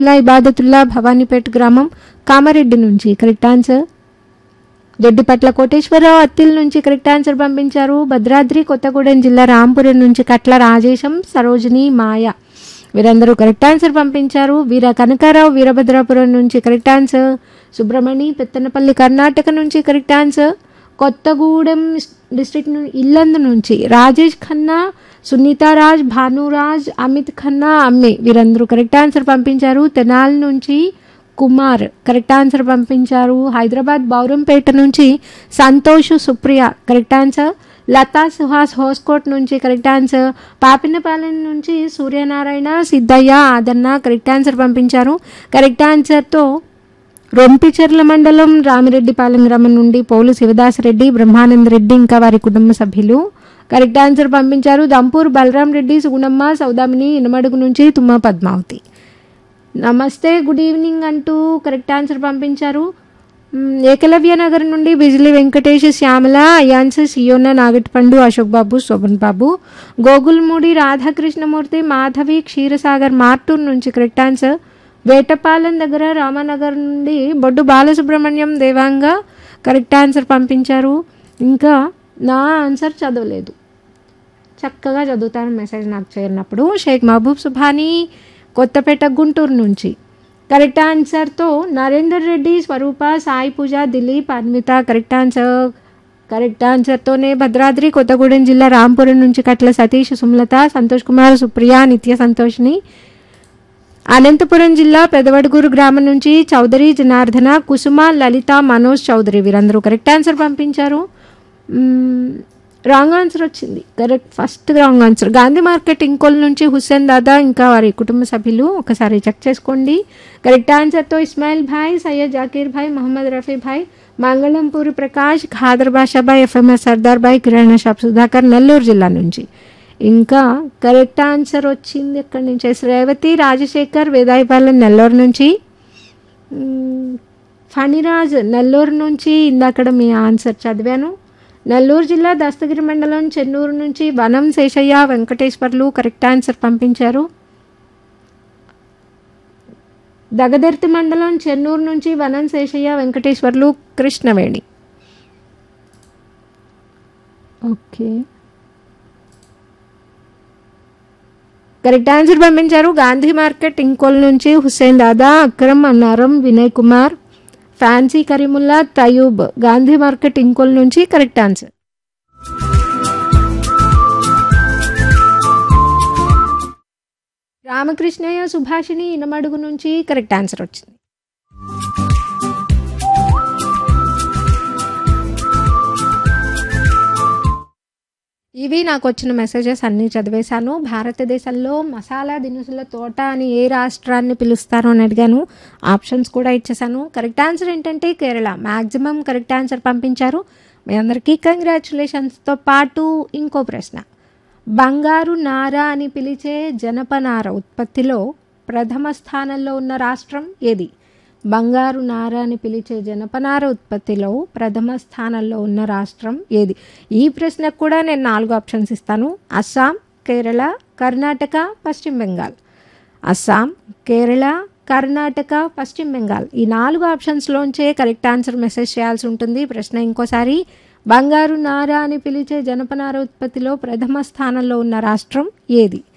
లా ఇబాదతుల్లా భవానీపేట గ్రామం కామారెడ్డి నుంచి correct answer Doddipatla Koteswararao Attili నుంచి కరెక్ట్ ఆన్సర్ పంపించారు భద్రాద్రి కొత్తగూడెం జిల్లా రాంపురం నుంచి కట్ల రాజేశం సరోజిని మాయ వీరందరూ కరెక్ట్ ఆన్సర్ పంపించారు వీర కనకారావు వీరభద్రాపురం నుంచి కరెక్ట్ ఆన్సర్ సుబ్రమణి పెత్తనపల్లి కర్ణాటక నుంచి కరెక్ట్ ఆన్సర్ కొత్తగూడెం డిస్ట్రిక్ట్ ను- ఇల్లందు నుంచి రాజేష్ ఖన్నా సునీతారాజ్ భానురాజ్ అమిత్ ఖన్నా అమ్మే వీరందరూ కరెక్ట్ ఆన్సర్ పంపించారు తెనాల్ నుంచి కుమార్ కరెక్ట్ ఆన్సర్ పంపించారు హైదరాబాద్ బౌరంపేట నుంచి సంతోష్ సుప్రియ కరెక్ట్ ఆన్సర్ లతా సుహాస్ హోస్కోట్ నుంచి కరెక్ట్ ఆన్సర్ పాపినపాలెం నుంచి సూర్యనారాయణ సిద్ధయ్య ఆదన్న కరెక్ట్ ఆన్సర్ పంపించారు కరెక్ట్ ఆన్సర్తో రొంపిచెర్ల మండలం రామిరెడ్డిపాలెం గ్రామం నుండి పోలు శివదాసరెడ్డి బ్రహ్మానంద రెడ్డి ఇంకా వారి కుటుంబ సభ్యులు కరెక్ట్ ఆన్సర్ పంపించారు దంపూర్ బలరాం రెడ్డి సుగుణమ్మ సౌదామిని ఇనమడుగు నుంచి తుమ్మ పద్మావతి నమస్తే గుడ్ ఈవినింగ్ అంటూ కరెక్ట్ ఆన్సర్ పంపించారు మ్, ఏకలవ్య నగర్ నుండి బిజిలి వెంకటేష్ శ్యామల అయాన్స్ సియోన నాగటిపండు అశోక్ బాబు శోభన్ బాబు గోగుల్మూడి రాధాకృష్ణమూర్తి మాధవి క్షీరసాగర్ మార్టూర్ నుంచి కరెక్ట్ ఆన్సర్ వేటపాలెం దగ్గర రామనగర్ నుండి బొడ్డు బాలసుబ్రహ్మణ్యం దేవాంగ కరెక్ట్ ఆన్సర్ పంపించారు ఇంకా నా ఆన్సర్ చదవలేదు చక్కగా చదువుతాను మెసేజ్ నాకు చేరినప్పుడు షేక్ మహబూబ్ సుభానీ కొత్తపేట గుంటూరు నుంచి కరెక్ట్ ఆన్సర్తో Narender Reddy Swaroopa Sai Pooja Dileep Anvitha correct answer correct ఆన్సర్తోనే భద్రాద్రి కొత్తగూడెం జిల్లా రాంపురం నుంచి కట్ల సతీష్ సుమలత సంతోష్ కుమార్ సుప్రియ నిత్య సంతోష్ని అనంతపురం జిల్లా పెదవడుగురు గ్రామం నుంచి చౌదరి జనార్దన కుసుమ లలిత మనోజ్ చౌదరి వీరందరూ కరెక్ట్ ఆన్సర్ పంపించారు రాంగ్ ఆన్సర్ వచ్చింది correct first wrong answer Gandhi market Inkollu నుంచి హుస్సేన్ దాదా ఇంకా వారి కుటుంబ సభ్యులు ఒకసారి చెక్ చేసుకోండి కరెక్ట్ ఆన్సర్తో ఇస్మాయిల్ భాయ్ సయ్యద్ జాకీర్ భాయ్ మహమ్మద్ రఫీ భాయ్ మంగళంపూరి ప్రకాష్ ఖాదర్ బాషాబాయ్ ఎఫ్ఎంఎస్ సర్దార్ భాయ్ కిరాణా షాప్ సుధాకర్ నెల్లూరు జిల్లా నుంచి ఇంకా కరెక్ట్ ఆన్సర్ వచ్చింది ఎక్కడి నుంచి రేవతి రాజశేఖర్ వేదాయపాలెం నెల్లూరు నుంచి మ్, ఫణిరాజ్ నెల్లూరు నుంచి ఇందాకడ మీ ఆన్సర్ చదివాను నెల్లూరు జిల్లా దస్తగిరి మండలం చెన్నూరు నుంచి వనం శేషయ్య వెంకటేశ్వర్లు కరెక్ట్ ఆన్సర్ పంపించారు దగదర్తి మండలం చెన్నూరు నుంచి Vanam Seshaiah Venkateswarlu Krishnaveni okay correct answer పంపించారు గాంధీ మార్కెట్ ఇంకోల్ నుంచి హుస్సేన్ దాదా అక్రమ్ అన్నారం వినయ్ కుమార్ ఫ్యాన్సీ కరీముల్లా తయూబ్ గాంధీ మార్కెట్ ఇంకోల్ నుంచి కరెక్ట్ ఆన్సర్ రామకృష్ణయ్య సుభాషిణి ఇనమడుగు నుంచి కరెక్ట్ ఆన్సర్ వచ్చింది ఇవి నాకు వచ్చిన మెసేజెస్ అన్నీ చదివేశాను భారతదేశంలో మసాలా దినుసుల తోట అని ఏ రాష్ట్రాన్ని పిలుస్తారో అని అడిగాను ఆప్షన్స్ కూడా ఇచ్చేసాను కరెక్ట్ ఆన్సర్ ఏంటంటే కేరళ మ్యాక్సిమం కరెక్ట్ ఆన్సర్ పంపించారు మీ అందరికీ కంగ్రాచులేషన్స్తో పాటు ఇంకో ప్రశ్న బంగారు నార అని పిలిచే జనపనార ఉత్పత్తిలో ప్రథమ స్థానంలో ఉన్న రాష్ట్రం ఏది బంగారు నార అని పిలిచే జనపనార ఉత్పత్తిలో ప్రథమ స్థానంలో ఉన్న రాష్ట్రం ఏది ఈ ప్రశ్నకు కూడా నేను నాలుగు ఆప్షన్స్ ఇస్తాను అస్సాం కేరళ కర్ణాటక పశ్చిమ బెంగాల్ అస్సాం కేరళ కర్ణాటక పశ్చిమ బెంగాల్ ఈ నాలుగు ఆప్షన్స్లోంచే కరెక్ట్ ఆన్సర్ మెసేజ్ చేయాల్సి ఉంటుంది ప్రశ్న ఇంకోసారి బంగారు నార అని పిలిచే జనపనార ఉత్పత్తిలో ప్రథమ స్థానంలో ఉన్న రాష్ట్రం ఏది